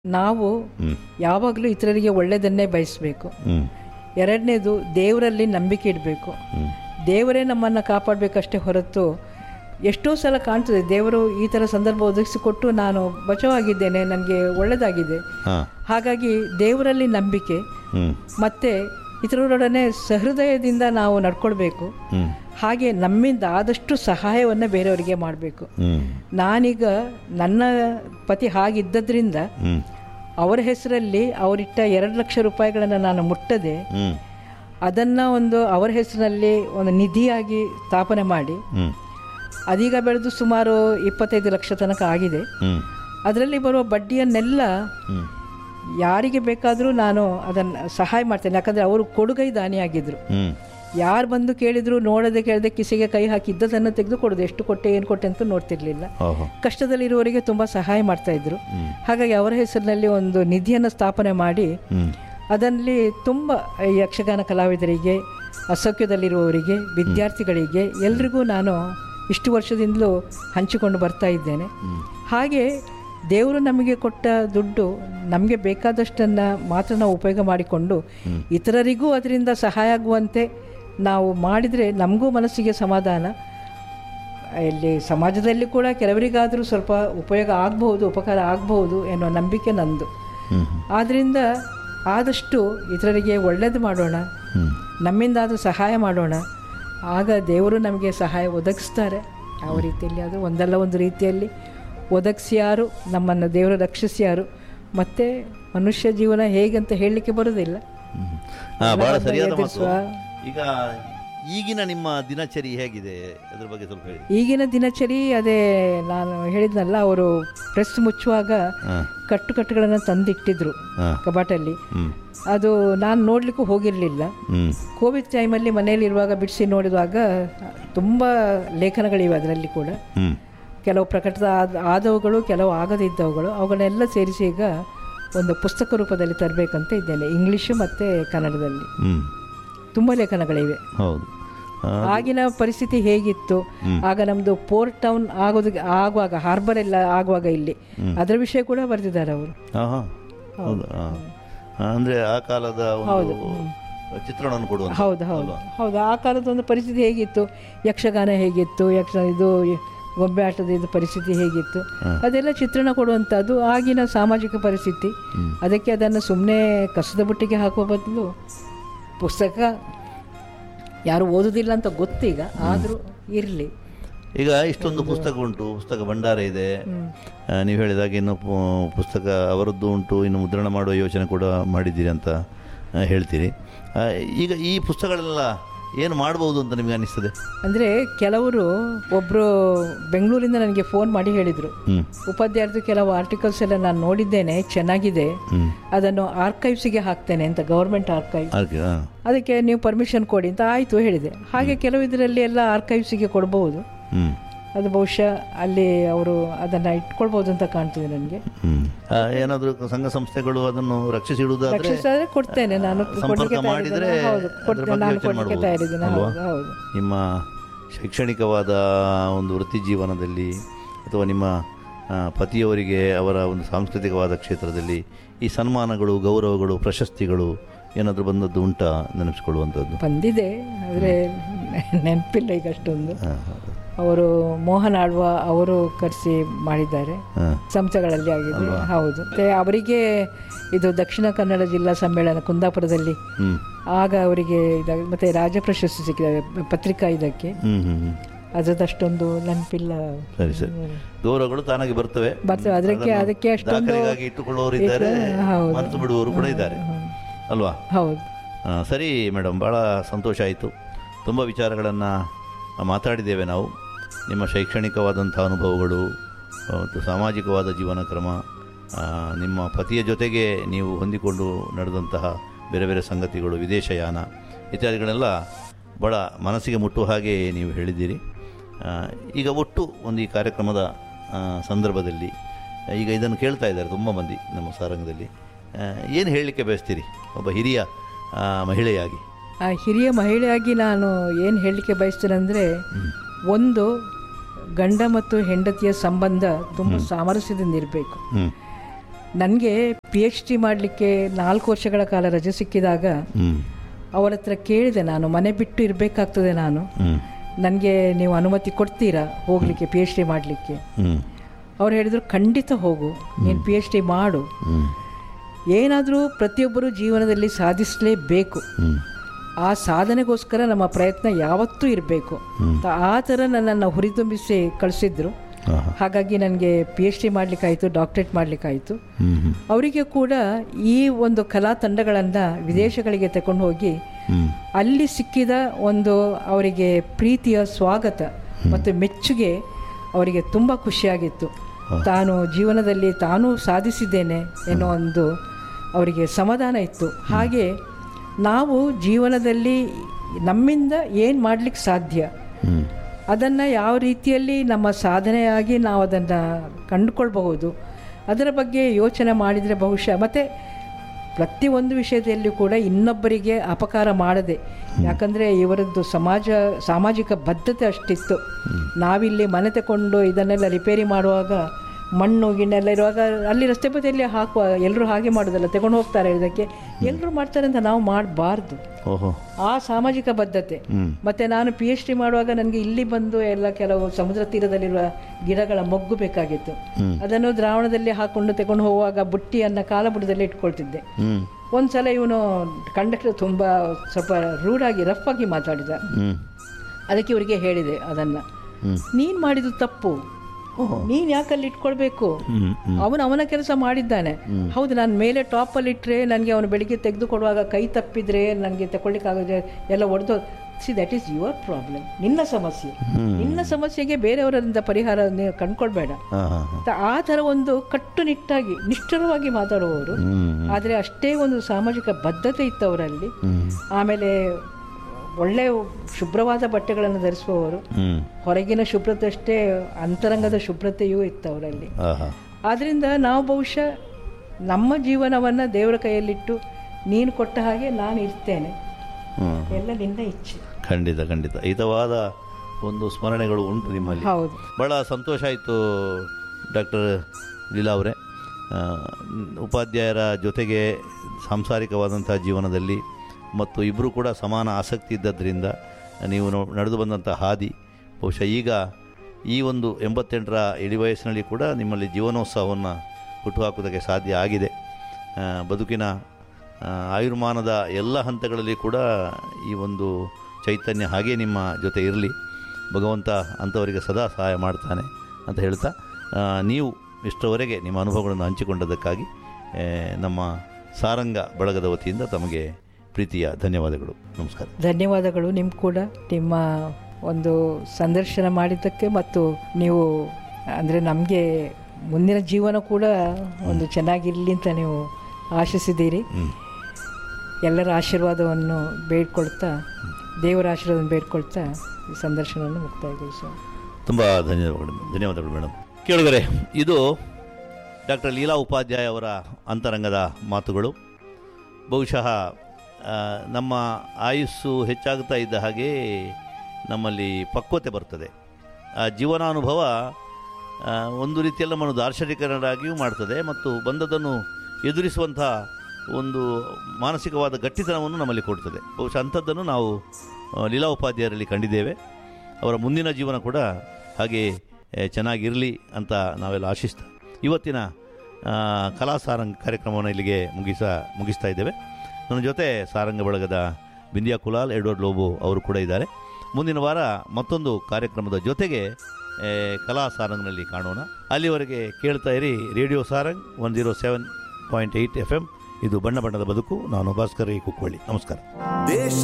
ನಾವು ಹ್ಮ್. ಯಾವಾಗಲೂ ಇತರರಿಗೆ ಒಳ್ಳೆಯದನ್ನೇ ಬಯಸಬೇಕು ಹ್ಮ್ ಎರಡನೇದು ದೇವರಲ್ಲಿ ನಂಬಿಕೆ ಇಡಬೇಕು ಹ್ಮ್ ದೇವರೇ ನಮ್ಮನ್ನು ಕಾಪಾಡಬೇಕಷ್ಟೇ ಹೊರತು ಎಷ್ಟೋ ಸಲ ಕಾಣ್ತದೆ ದೇವರು ಈ ಥರ ಸಂದರ್ಭ ಒದಗಿಸಿಕೊಟ್ಟು ನಾನು ಬಚಾವಾಗಿದ್ದೇನೆ ನನಗೆ ಒಳ್ಳೆಯದಾಗಿದೆ ಹಾ ಹಾಗಾಗಿ ದೇವರಲ್ಲಿ ನಂಬಿಕೆ ಹ್ಮ್ ಮತ್ತು ಇತರರೊಡನೆ ಸಹೃದಯದಿಂದ ನಾವು ನಡ್ಕೊಳ್ಬೇಕು ಹ್ಮ್ ಹಾಗೆ ನಮ್ಮಿಂದ ಆದಷ್ಟು ಸಹಾಯವನ್ನು ಬೇರೆಯವರಿಗೆ ಮಾಡಬೇಕು ಹ್ಮ್ ನಾನೀಗ ನನ್ನ ಪತಿ ಹಾಗಿದ್ದದ್ರಿಂದ ಹ್ಮ್ ಅವರ ಹೆಸರಲ್ಲಿ ಅವರಿಟ್ಟ ಎರಡು ಲಕ್ಷ ರೂಪಾಯಿಗಳನ್ನು ನಾನು ಮುಟ್ಟದೆ ಹ್ಮ್ ಅದನ್ನು ಒಂದು ಅವರ ಹೆಸರಿನಲ್ಲಿ ಒಂದು ನಿಧಿಯಾಗಿ ಸ್ಥಾಪನೆ ಮಾಡಿ ಹ್ಮ್ ಅದೀಗ ಬೆಳೆದು ಸುಮಾರು ಇಪ್ಪತ್ತೈದು ಲಕ್ಷ ತನಕ ಆಗಿದೆ ಹ್ಮ್ ಅದರಲ್ಲಿ ಬರುವ ಬಡ್ಡಿಯನ್ನೆಲ್ಲ ಹ್ಮ್ ಯಾರಿಗೆ ಬೇಕಾದರೂ ನಾನು ಅದನ್ನು ಸಹಾಯ ಮಾಡ್ತೇನೆ ಯಾಕಂದರೆ ಅವರು ಕೊಡುಗೈ ದಾನಿಯಾಗಿದ್ದರು ಹ್ಮ್ ಯಾರು ಬಂದು ಕೇಳಿದ್ರು ನೋಡದೆ ಕೇಳದೆ ಕಿಸೆಗೆ ಕೈ ಹಾಕಿ ಇದ್ದದನ್ನು ತೆಗೆದು ಕೊಡೋದು ಎಷ್ಟು ಕೊಟ್ಟೆ ಏನು ಕೊಟ್ಟೆ ಅಂತ ನೋಡ್ತಿರ್ಲಿಲ್ಲ ಓಹೋ ಕಷ್ಟದಲ್ಲಿರುವವರಿಗೆ ತುಂಬ ಸಹಾಯ ಮಾಡ್ತಾ ಇದ್ರು ಹ್ಮ್ ಹಾಗಾಗಿ ಅವರ ಹೆಸರಿನಲ್ಲಿ ಒಂದು ನಿಧಿಯನ್ನು ಸ್ಥಾಪನೆ ಮಾಡಿ ಹ್ಮ್ ಅದರಲ್ಲಿ ತುಂಬ ಯಕ್ಷಗಾನ ಕಲಾವಿದರಿಗೆ ಅಸೌಖ್ಯದಲ್ಲಿರುವವರಿಗೆ ವಿದ್ಯಾರ್ಥಿಗಳಿಗೆ ಎಲ್ರಿಗೂ ನಾನು ಇಷ್ಟು ವರ್ಷದಿಂದಲೂ ಹಂಚಿಕೊಂಡು ಬರ್ತಾ ಇದ್ದೇನೆ ಹ್ಮ್ ಹಾಗೆ ದೇವರು ನಮಗೆ ಕೊಟ್ಟ ದುಡ್ಡು ನಮಗೆ ಬೇಕಾದಷ್ಟನ್ನು ಮಾತ್ರ ನಾವು ಉಪಯೋಗ ಮಾಡಿಕೊಂಡು ಇತರರಿಗೂ ಅದರಿಂದ ಸಹಾಯ ಆಗುವಂತೆ ನಾವು ಮಾಡಿದರೆ ನಮಗೂ ಮನಸ್ಸಿಗೆ ಸಮಾಧಾನ ಇಲ್ಲಿ ಸಮಾಜದಲ್ಲಿ ಕೂಡ ಕೆಲವರಿಗಾದರೂ ಸ್ವಲ್ಪ ಉಪಯೋಗ ಆಗಬಹುದು ಉಪಕಾರ ಆಗಬಹುದು ಎನ್ನುವ ನಂಬಿಕೆ ನಂದು ಹ್ಮ್ ಆದ್ದರಿಂದ ಆದಷ್ಟು ಇತರರಿಗೆ ಒಳ್ಳೇದು ಮಾಡೋಣ ಹ್ಮ್ ನಮ್ಮಿಂದಾದರೂ ಸಹಾಯ ಮಾಡೋಣ ಆಗ ದೇವರು ನಮಗೆ ಸಹಾಯ ಒದಗಿಸ್ತಾರೆ ಯಾವ ರೀತಿಯಲ್ಲಿ ಅದು ಒಂದಲ್ಲ ಒಂದು ರೀತಿಯಲ್ಲಿ ಒದಗಿಸ್ಯಾರು ನಮ್ಮನ್ನು ದೇವರು ರಕ್ಷಿಸ್ಯಾರು ಮತ್ತು ಮನುಷ್ಯ ಜೀವನ ಹೇಗಂತ ಹೇಳಲಿಕ್ಕೆ ಬರೋದಿಲ್ಲ ಹ್ಮ್. ಹಾ ಬಹಳ ಸರಿಯಾದ ಮಾತು ಎದುರಿಸುವ- ಈಗ ಈಗಿನ ನಿಮ್ಮ ದಿನಚರಿ ಹೇಗಿದೆ ಅದ್ರ ಬಗ್ಗೆ ಸ್ವಲ್ಪ ಹೇಳಿ ಈಗಿನ ದಿನಚರಿ ಅದೇ ನಾನು ಹೇಳಿದ್ನಲ್ಲ ಅವರು ಪ್ರೆಸ್ ಮುಚ್ಚುವಾಗ ಹಾ ಕಟ್ಟು ಕಟ್ಟುಗಳನ್ನು ತಂದಿಟ್ಟಿದ್ರು ಹಾ ಕಬಾಟಲ್ಲಿ ಹ್ಮ್ ಅದು ನಾನು ನೋಡಲಿಕ್ಕೂ ಹೋಗಿರಲಿಲ್ಲ ಹ್ಮ್ ಕೋವಿಡ್ ಟೈಮಲ್ಲಿ ಮನೆಯಲ್ಲಿರುವಾಗ ಬಿಡಿಸಿ ನೋಡಿದಾಗ ತುಂಬ ಲೇಖನಗಳಿವೆ ಅದರಲ್ಲಿ ಕೂಡ ಹ್ಮ್ ಕೆಲವು ಪ್ರಕಟಿತ ಆದ ಆದವುಗಳು ಕೆಲವು ಆಗದಿದ್ದವುಗಳು ಅವುಗಳನ್ನೆಲ್ಲ ಸೇರಿಸಿ ಈಗ ಒಂದು ಪುಸ್ತಕ ರೂಪದಲ್ಲಿ ತರಬೇಕಂತ ಇದ್ದೇನೆ ಇಂಗ್ಲೀಷು ಮತ್ತು ಕನ್ನಡದಲ್ಲಿ ಹ್ಮ್ ತುಂಬ ಲೇಖನಗಳಿವೆ ಹೌದು ಆ, ಆಗಿನ ಪರಿಸ್ಥಿತಿ ಹೇಗಿತ್ತು ಆಗ ನಮ್ಮದು ಪೋರ್ಟ್ ಟೌನ್ ಆಗೋದು ಆಗುವಾಗ ಹಾರ್ಬರ್ ಎಲ್ಲ ಆಗುವಾಗ ಇಲ್ಲಿ ಅದರ ವಿಷಯ ಕೂಡ ಬರೆದಿದ್ದಾರೆ ಅವರು ಹಾ ಹಾ ಹೌದು ಆ. ಆ, ಅಂದ್ರೆ ಆ ಕಾಲದ ಒಂದು ಚಿತ್ರಣವನ್ನು ಕೊಡುವಂತ ಹೌದು ಹೌದು ಹೌದು ಆ ಕಾಲದ ಒಂದು ಪರಿಸ್ಥಿತಿ ಹೇಗಿತ್ತು ಯಕ್ಷಗಾನ ಹೇಗಿತ್ತು ಯಕ್ಷ ಇದು ಗೊಂಬೆ ಆಟದ ಇದು ಪರಿಸ್ಥಿತಿ ಹೇಗಿತ್ತು ಅದೆಲ್ಲ ಚಿತ್ರಣ ಕೊಡುವಂಥದ್ದು ಆಗಿನ ಸಾಮಾಜಿಕ ಪರಿಸ್ಥಿತಿ ಅದಕ್ಕೆ ಅದನ್ನು ಸುಮ್ಮನೆ ಕಸದ ಬುಟ್ಟಿಗೆ ಹಾಕುವ ಬದಲು ಪುಸ್ತಕ ಯಾರು ಓದುವುದಿಲ್ಲ ಅಂತ ಗೊತ್ತೀಗ ಆದರೂ ಇರಲಿ ಈಗ ಇಷ್ಟೊಂದು ಪುಸ್ತಕ ಉಂಟು ಪುಸ್ತಕ ಭಂಡಾರ ಇದೆ ಆ, ನೀವು ಹೇಳಿದಾಗ ಇನ್ನು ಪು- ಪುಸ್ತಕ ಅವರದ್ದು ಉಂಟು ಇನ್ನು ಮುದ್ರಣ ಮಾಡುವ ಯೋಚನೆ ಕೂಡ ಮಾಡಿದ್ದೀರಿ ಅಂತ ಆ, ಹೇಳ್ತೀರಿ ಆ, ಈಗ ಈ ಪುಸ್ತಕಗಳೆಲ್ಲ ಏನು ಮಾಡ್ಬೋದು ಅಂತ ನಿಮಗೆ ಅನಿಸ್ತದೆ ಅಂದರೆ ಕೆಲವರು ಒಬ್ಬರು ಬೆಂಗಳೂರಿಂದ ನನಗೆ ಫೋನ್ ಮಾಡಿ ಹೇಳಿದರು ಹ್ಮ್ ಉಪಾಧ್ಯಾಯರದ್ದು ಕೆಲವು ಆರ್ಟಿಕಲ್ಸ್ ಎಲ್ಲ ನಾನು ನೋಡಿದ್ದೇನೆ ಚೆನ್ನಾಗಿದೆ ಹ್ಮ್ ಅದನ್ನು ಆರ್ಕೈವ್ಸಿಗೆ ಹಾಕ್ತೇನೆ ಅಂತ ಗೌರ್ಮೆಂಟ್ ಆರ್ಕೈವ್ ಅದಕ್ಕೆ ಹಾಂ ಅದಕ್ಕೆ ನೀವು ಪರ್ಮಿಷನ್ ಕೊಡಿ ಅಂತ ಆಯಿತು ಹೇಳಿದೆ ಹಾಗೆ ಕೆಲವು ಇದರಲ್ಲಿ ಎಲ್ಲ ಆರ್ಕೈವ್ಸಿಗೆ ಕೊಡ್ಬೋದು ಹ್ಮ್ ಅದು ಬಹುಶಃ ಅಲ್ಲಿ ಅವರು ಅದನ್ನು ಇಟ್ಕೊಳ್ಬೋದು ಅಂತ ಕಾಣ್ತಿದೆ ನನಗೆ ಹ್ಮ್ ಆ, ಏನಾದರೂ ಸಂಘ ಸಂಸ್ಥೆಗಳು ಅದನ್ನು ರಕ್ಷಿಸಿಡುವುದಾದ್ರೆ ರಕ್ಷಿಸಿದ್ರೆ ಕೊಡ್ತೇನೆ ನಾನು ಸಂಪರ್ಕ ಕೊಡ್ಲಿಕ್ಕೆ ಮಾಡಿದ್ರೆ ತಯಾರಿದ್ದೇನೆ. ಹೌದು ಅದ್ರ ಕೊಡ್ತೇನೆ ಬಗ್ಗೆ ನಾನು ಯೋಚನೆ ಕೊಡಲಿಕ್ಕೆ ಮಾಡ್ಬೋದು. ತಯಾರಿದ್ದೇನೆ ಅಲ್ವಾ? ಹೌದು ಹೌದು ನಿಮ್ಮ ಶೈಕ್ಷಣಿಕವಾದ ಒಂದು ವೃತ್ತಿ ಜೀವನದಲ್ಲಿ ಅಥವಾ ನಿಮ್ಮ ಆ, ಪತಿಯವರಿಗೆ ಅವರ ಒಂದು ಸಾಂಸ್ಕೃತಿಕವಾದ ಕ್ಷೇತ್ರದಲ್ಲಿ ಈ ಸನ್ಮಾನಗಳು ಗೌರವಗಳು ಪ್ರಶಸ್ತಿಗಳು ಏನಾದರೂ ಬಂದದ್ದು ಉಂಟಾ ನೆನಪಿಸ್ಕೊಳ್ಳುವಂಥದ್ದು ಬಂದಿದೆ ಆದರೆ ನೆನಪಿಲ್ಲ ಈಗ ಅಷ್ಟೊಂದು ಹಾ, ಅವರು ಮೋಹನ್ ಆಳ್ವ ಅವರು ಕರೆಸಿ ಮಾಡಿದ್ದಾರೆ ಹಾ. ಸಂಸ್ಥೆಗಳಲ್ಲಿ ಆಗಿದೆ ಹೌದು ಮತ್ತೆ ಅವರಿಗೆ ಇದು ದಕ್ಷಿಣ ಕನ್ನಡ ಜಿಲ್ಲಾ ಸಮ್ಮೇಳನ ಕುಂದಾಪುರದಲ್ಲಿ ಹ್ಮ್ ಆಗ ಅವರಿಗೆ ಇದಾಗಿ ಮತ್ತೆ ರಾಜ ಪ್ರಶಸ್ತಿ ಸಿಕ್ಕಿದೆ ಪತ್ರಿಕಾ ಇದಕ್ಕೆ ಹ್ಮ್ ಹ್ಮ್ ಹ್ಮ್ ಅದರದಷ್ಟೊಂದು ನೆನಪಿಲ್ಲ ಸರಿ ಸರಿ ಗೌರವಗಳು ತಾನಾಗಿ ಬರ್ತವೆ ಬರ್ತವೆ ಅದಕ್ಕೆ ಅದಕ್ಕೆ ಅಷ್ಟೊಂದು ದಾಖಲೆಗಾಗಿ ಇಟ್ಟುಕೊಳ್ಳುವವರು ಇದ್ದಾರೆ ಹೌದು. ಮರೆತು ಬಿಡುವವರು ಕೂಡ ಇದ್ದಾರೆ ಅಲ್ವಾ ಹೌದು ಆ, ಸರಿ ಮೇಡಮ್ ಭಾಳ ಸಂತೋಷ ಆಯಿತು ತುಂಬ ವಿಚಾರಗಳನ್ನು ಮಾತಾಡಿದ್ದೇವೆ ನಾವು ನಿಮ್ಮ ಶೈಕ್ಷಣಿಕವಾದಂಥ ಅನುಭವಗಳು ಆ, ಮತ್ತು ಸಾಮಾಜಿಕವಾದ ಜೀವನ ಕ್ರಮ ಆ, ನಿಮ್ಮ ಪತಿಯ ಜೊತೆಗೆ ನೀವು ಹೊಂದಿಕೊಂಡು ನಡೆದಂತಹ ಬೇರೆ ಬೇರೆ ಸಂಗತಿಗಳು ವಿದೇಶಯಾನ ಇತ್ಯಾದಿಗಳೆಲ್ಲ ಭಾಳ ಮನಸ್ಸಿಗೆ ಮುಟ್ಟುವ ಹಾಗೆ ನೀವು ಹೇಳಿದ್ದೀರಿ ಆ, ಈಗ ಒಟ್ಟು ಒಂದು ಈ ಕಾರ್ಯಕ್ರಮದ ಆ, ಸಂದರ್ಭದಲ್ಲಿ ಈಗ ಇದನ್ನು ಕೇಳ್ತಾ ಇದ್ದಾರೆ ತುಂಬ ಮಂದಿ ನಮ್ಮ ಸಾರಂಗದಲ್ಲಿ ಏನು ಹೇಳಲಿಕ್ಕೆ ಬಯಸ್ತೀರಿ ಒಬ್ಬ ಹಿರಿಯ ಆ, ಮಹಿಳೆಯಾಗಿ ಆ ಹಿರಿಯ ಮಹಿಳೆಯಾಗಿ ನಾನು ಏನು ಹೇಳಲಿಕ್ಕೆ ಬಯಸ್ತೇನೆ ಅಂದರೆ ಒಂದು ಗಂಡ ಮತ್ತು ಹೆಂಡತಿಯ ಸಂಬಂಧ ತುಂಬ ಸಾಮರಸ್ಯದಿಂದ ಇರಬೇಕು ಹ್ಞೂ ನನಗೆ ಪಿ ಎಚ್ ಡಿ ಮಾಡಲಿಕ್ಕೆ ನಾಲ್ಕು ವರ್ಷಗಳ ಕಾಲ ರಜೆ ಸಿಕ್ಕಿದಾಗ ಹ್ಞೂ ಅವರ ಹತ್ರ ಕೇಳಿದೆ ನಾನು ಮನೆ ಬಿಟ್ಟು ಇರಬೇಕಾಗ್ತದೆ ನಾನು ಹ್ಞೂ ನನಗೆ ನೀವು ಅನುಮತಿ ಕೊಡ್ತೀರಾ ಹೋಗಲಿಕ್ಕೆ ಪಿ ಎಚ್ ಡಿ ಮಾಡಲಿಕ್ಕೆ ಹ್ಞೂ ಅವ್ರು ಹೇಳಿದ್ರು ಖಂಡಿತ ಹೋಗು ನೀನು ಪಿ ಎಚ್ ಡಿ ಮಾಡು ಹ್ಞೂ ಏನಾದರೂ ಪ್ರತಿಯೊಬ್ಬರು ಜೀವನದಲ್ಲಿ ಸಾಧಿಸಲೇಬೇಕು ಹ್ಞೂ ಆ ಸಾಧನೆಗೋಸ್ಕರ ನಮ್ಮ ಪ್ರಯತ್ನ ಯಾವತ್ತೂ ಇರಬೇಕು ಆ ಥರ ನನ್ನನ್ನು ಹುರಿದುಂಬಿಸಿ ಕಳಿಸಿದ್ರು ಹಾಂ ಹಾಗಾಗಿ ನನಗೆ ಪಿ ಎಚ್ ಡಿ ಮಾಡಲಿಕ್ಕಾಯಿತು ಡಾಕ್ಟ್ರೇಟ್ ಮಾಡಲಿಕ್ಕಾಯಿತು ಹ್ಞೂ ಹ್ಞೂ ಅವರಿಗೆ ಕೂಡ ಈ ಒಂದು ಕಲಾ ತಂಡಗಳನ್ನು ವಿದೇಶಗಳಿಗೆ ತಗೊಂಡು ಹೋಗಿ ಹ್ಞೂ ಅಲ್ಲಿ ಸಿಕ್ಕಿದ ಒಂದು ಅವರಿಗೆ ಪ್ರೀತಿಯ ಸ್ವಾಗತ ಮತ್ತು ಮೆಚ್ಚುಗೆ ಅವರಿಗೆ ತುಂಬ ಖುಷಿಯಾಗಿತ್ತು ತಾನು ಜೀವನದಲ್ಲಿ ತಾನೂ ಸಾಧಿಸಿದ್ದೇನೆ ಎನ್ನುವ ಒಂದು ಅವರಿಗೆ ಸಮಾಧಾನ ಇತ್ತು ಹಾಗೆ ನಾವು ಜೀವನದಲ್ಲಿ ನಮ್ಮಿಂದ ಏನು ಮಾಡಲಿಕ್ಕೆ ಸಾಧ್ಯ ಹ್ಞೂ ಅದನ್ನು ಯಾವ ರೀತಿಯಲ್ಲಿ ನಮ್ಮ ಸಾಧನೆಯಾಗಿ ನಾವು ಅದನ್ನು ಕಂಡುಕೊಳ್ಬಹುದು ಅದರ ಬಗ್ಗೆ ಯೋಚನೆ ಮಾಡಿದರೆ ಬಹುಶಃ ಮತ್ತು ಪ್ರತಿಯೊಂದು ವಿಷಯದಲ್ಲಿಯೂ ಕೂಡ ಇನ್ನೊಬ್ಬರಿಗೆ ಅಪಕಾರ ಮಾಡದೆ ಯಾಕಂದರೆ ಇವರದ್ದು ಸಮಾಜ ಸಾಮಾಜಿಕ ಬದ್ಧತೆ ಅಷ್ಟಿತ್ತು ನಾವಿಲ್ಲಿ ಮನೆ ತಗೊಂಡು ಇದನ್ನೆಲ್ಲ ರಿಪೇರಿ ಮಾಡುವಾಗ ಮಣ್ಣು ಗಿಣ್ಣೆಲ್ಲ ಇರುವಾಗ ಅಲ್ಲಿ ರಸ್ತೆ ಬದಿಯಲ್ಲಿ ಹಾಕುವ ಎಲ್ಲರೂ ಹಾಗೆ ಮಾಡೋದಲ್ಲ ತಗೊಂಡು ಹೋಗ್ತಾರೆ ಇದಕ್ಕೆ ಎಲ್ಲರೂ ಮಾಡ್ತಾರೆ ಅಂತ ನಾವು ಮಾಡಬಾರ್ದು ಓಹೋ ಆ ಸಾಮಾಜಿಕ ಬದ್ಧತೆ ಹ್ಞೂ ಮತ್ತೆ ನಾನು ಪಿ ಎಚ್ ಡಿ ಮಾಡುವಾಗ ನನಗೆ ಇಲ್ಲಿ ಬಂದು ಎಲ್ಲ ಕೆಲವು ಸಮುದ್ರ ತೀರದಲ್ಲಿರುವ ಗಿಡಗಳ ಮೊಗ್ಗು ಬೇಕಾಗಿತ್ತು ಹ್ಮ್. ಅದನ್ನು ದ್ರಾವಣದಲ್ಲಿ ಹಾಕೊಂಡು ತಗೊಂಡು ಹೋಗುವಾಗ ಬುಟ್ಟಿಯನ್ನು ಕಾಲಬುಡದಲ್ಲಿ ಇಟ್ಕೊಳ್ತಿದ್ದೆ ಹ್ಞೂ ಒಂದ್ಸಲ ಇವನು ಕಂಡಕ್ಟರ್ ತುಂಬ ಸ್ವಲ್ಪ ರೂಢಾಗಿ ರಫ್ ಆಗಿ ಮಾತಾಡಿದ ಹ್ಞೂ ಅದಕ್ಕೆ ಇವರಿಗೆ ಹೇಳಿದೆ ಅದನ್ನು ಹ್ಞೂ ನೀನು ಮಾಡಿದ್ದು ತಪ್ಪು ನೀನು ಯಾಕಲ್ಲಿ ಇಟ್ಕೊಳ್ಬೇಕು ಹ್ಞೂ ಹ್ಞೂ ಅವನು ಅವನ ಕೆಲಸ ಮಾಡಿದ್ದಾನೆ ಹೌದು ನಾನು ಮೇಲೆ ಟಾಪಲ್ಲಿ ಇಟ್ಟರೆ ನನಗೆ ಅವನು ಬೆಳಿಗ್ಗೆ ತೆಗೆದು ಕೊಡುವಾಗ ಕೈ ತಪ್ಪಿದ್ರೆ ನನಗೆ ತಗೊಳ್ಳಿಕ್ಕಾಗದೆ ಎಲ್ಲ ಒಡೆದು see that is your problem ನಿನ್ನ ಸಮಸ್ಯೆ ನಿನ್ನ ಸಮಸ್ಯೆಗೆ ಬೇರೆಯವರಿಂದ ಪರಿಹಾರ ನೀವು ಕಂಡ್ಕೊಳ್ಬೇಡ ಹಾಂ ಹಾಂ ಹಾಂ ತ- ಆ ಥರ ಒಂದು ಕಟ್ಟುನಿಟ್ಟಾಗಿ ನಿಷ್ಠುರವಾಗಿ ಮಾತಾಡುವವರು ಹ್ಞೂ ಆದರೆ ಅಷ್ಟೇ ಒಂದು ಸಾಮಾಜಿಕ ಬದ್ಧತೆ ಇತ್ತು ಅವರಲ್ಲಿ ಹ್ಞೂ ಆಮೇಲೆ ಒಳ್ಳೆಯ ಶುಭ್ರವಾದ ಬಟ್ಟೆಗಳನ್ನು ಧರಿಸುವವರು ಹ್ಞೂ ಹೊರಗಿನ ಶುಭ್ರತೆಯಷ್ಟೇ ಅಂತರಂಗದ ಶುಭ್ರತೆಯೂ ಇತ್ತು ಅವರಲ್ಲಿ ಹಾಂ ಹಾಂ ಆದ್ದರಿಂದ ನಾವು ಬಹುಶಃ ನಮ್ಮ ಜೀವನವನ್ನು ದೇವರ ಕೈಯಲ್ಲಿಟ್ಟು ನೀನು ಕೊಟ್ಟ ಹಾಗೆ ನಾನು ಇರ್ತೇನೆ ಹ್ಞೂ ಎಲ್ಲ ನಿನ್ನ ಇಚ್ಛೆ ಖಂಡಿತ ಖಂಡಿತ ಹಿತವಾದ ಒಂದು ಸ್ಮರಣೆಗಳು ಉಂಟು ನಿಮ್ಮಲ್ಲಿ ಹೌದು ಭಾಳ ಸಂತೋಷ ಆಯಿತು ಡಾಕ್ಟರ್ ಲೀಲಾ ಅವರೇ ಆ, ಉಪಾಧ್ಯಾಯರ ಜೊತೆಗೆ ಸಾಂಸಾರಿಕವಾದಂಥ ಜೀವನದಲ್ಲಿ ಮತ್ತು ಇಬ್ಬರು ಕೂಡ ಸಮಾನ ಆಸಕ್ತಿ ಇದ್ದದ್ರಿಂದ ನೀವು ನೋ- ನಡೆದು ಬಂದಂಥ ಹಾದಿ ಬಹುಶಃ ಈಗ ಈ ಒಂದು ಎಂಬತ್ತೆಂಟರ ಇಳಿ ವಯಸ್ಸಿನಲ್ಲಿ ಕೂಡ ನಿಮ್ಮಲ್ಲಿ ಜೀವನೋತ್ಸವವನ್ನು ಹುಟ್ಟುಹಾಕೋದಕ್ಕೆ ಸಾಧ್ಯ ಆಗಿದೆ ಆ, ಬದುಕಿನ ಆ, ಆಯುರ್ಮಾನದ ಎಲ್ಲ ಹಂತಗಳಲ್ಲಿ ಕೂಡ ಈ ಒಂದು ಚೈತನ್ಯ ಹಾಗೇ ನಿಮ್ಮ ಜೊತೆ ಇರಲಿ ಭಗವಂತ ಅಂಥವರಿಗೆ ಸದಾ ಸಹಾಯ ಮಾಡ್ತಾನೆ ಅಂತ ಹೇಳ್ತಾ ಆ, ನೀವು ಇಷ್ಟರವರೆಗೆ ನಿಮ್ಮ ಅನುಭವಗಳನ್ನು ಹಂಚಿಕೊಂಡದಕ್ಕಾಗಿ ಆ, ನಮ್ಮ ಸಾರಂಗ ಬಳಗದ ವತಿಯಿಂದ ತಮಗೆ ಪ್ರೀತಿಯ ಧನ್ಯವಾದಗಳು ನಮಸ್ಕಾರ ಧನ್ಯವಾದಗಳು ನಿಮ್ಮ ಕೂಡ ನಿಮ್ಮ ಒಂದು ಸಂದರ್ಶನ ಮಾಡಿದ್ದಕ್ಕೆ ಮತ್ತು ನೀವು ಅಂದರೆ ನಮಗೆ ಮುಂದಿನ ಜೀವನ ಕೂಡ ಒಂದು ಚೆನ್ನಾಗಿರಲಿ ಅಂತ ನೀವು ಆಶಿಸಿದ್ದೀರಿ ಎಲ್ಲರ ಆಶೀರ್ವಾದವನ್ನು ಬೇಡ್ಕೊಳ್ತಾ ದೇವರ ಆಶೀರ್ವಾದವನ್ನು ಬೇಡ್ಕೊಳ್ತಾ ಈ ಸಂದರ್ಶನವನ್ನು ಮುಕ್ತಾಯಗೊಳಿಸೋಣ ತುಂಬ ಧನ್ಯವಾದಗಳು ಧನ್ಯವಾದಗಳು ಮೇಡಮ್ ಕೇಳಿದರೆ ಇದು ಡಾಕ್ಟರ್ ಲೀಲಾ ಉಪಾಧ್ಯಾಯ ಅವರ ಅಂತರಂಗದ ಮಾತುಗಳು ಬಹುಶಃ ಆ, ನಮ್ಮ ಆಯುಸ್ಸು ಹೆಚ್ಚಾಗುತ್ತಾ ಇದ್ದ ಹಾಗೆ ನಮ್ಮಲ್ಲಿ ಪಕ್ವತೆ ಬರ್ತದೆ ಆ ಜೀವನಾನುಭವ ಆ, ಒಂದು ರೀತಿಯಲ್ಲಿ ನಮ್ಮನ್ನು ದಾರ್ಶನಿಕರಾಗಿಯೂ ಮಾಡ್ತದೆ ಮತ್ತು ಬಂದದನ್ನು ಎದುರಿಸುವಂಥ ಒಂದು ಮಾನಸಿಕವಾದ ಗಟ್ಟಿತನವನ್ನು ನಮ್ಮಲ್ಲಿ ಕೊಡ್ತದೆ ಬಹುಶಃ ಅಂಥದ್ದನ್ನು ನಾವು ಆ, ಲೀಲಾ ಉಪಾಧ್ಯಾಯರಲ್ಲಿ ಕಂಡಿದ್ದೇವೆ ಅವರ ಮುಂದಿನ ಜೀವನ ಕೂಡ ಹಾಗೆ ಆ, ಚೆನ್ನಾಗಿರಲಿ ಅಂತ ನಾವೆಲ್ಲ ಆಶಿಸ್ತಾ ಇವತ್ತಿನ ಆ, ಕಲಾ ಸಾರಂಗ್ ಕಾರ್ಯಕ್ರಮವನ್ನು ಇಲ್ಲಿಗೆ ಮುಗಿಸ ಮುಗಿಸ್ತಾ ಇದ್ದೇವೆ ನನ್ನ ಜೊತೆ ಸಾರಂಗ ಬಳಗದ ಬಿಂದಿಯಾ ಕುಲಾಲ್ ಎಡ್ವರ್ಡ್ ಲೋಬೋ ಅವರು ಕೂಡ ಇದ್ದಾರೆ ಮುಂದಿನ ವಾರ ಮತ್ತೊಂದು ಕಾರ್ಯಕ್ರಮದ ಜೊತೆಗೆ ಆ, ಕಲಾ ಸಾರಂಗ್ನಲ್ಲಿ ಕಾಣೋಣ ಅಲ್ಲಿವರೆಗೆ ಕೇಳ್ತಾ ಇರಿ radio Sarang one zero seven point eight F M ಇದು ಬಣ್ಣ ಬಣ್ಣದ ಬದುಕು ನಾನು ಭಾಸ್ಕರ್ ಈ ಕುಕ್ವಳ್ಳಿ ನಮಸ್ಕಾರ ದೇಶ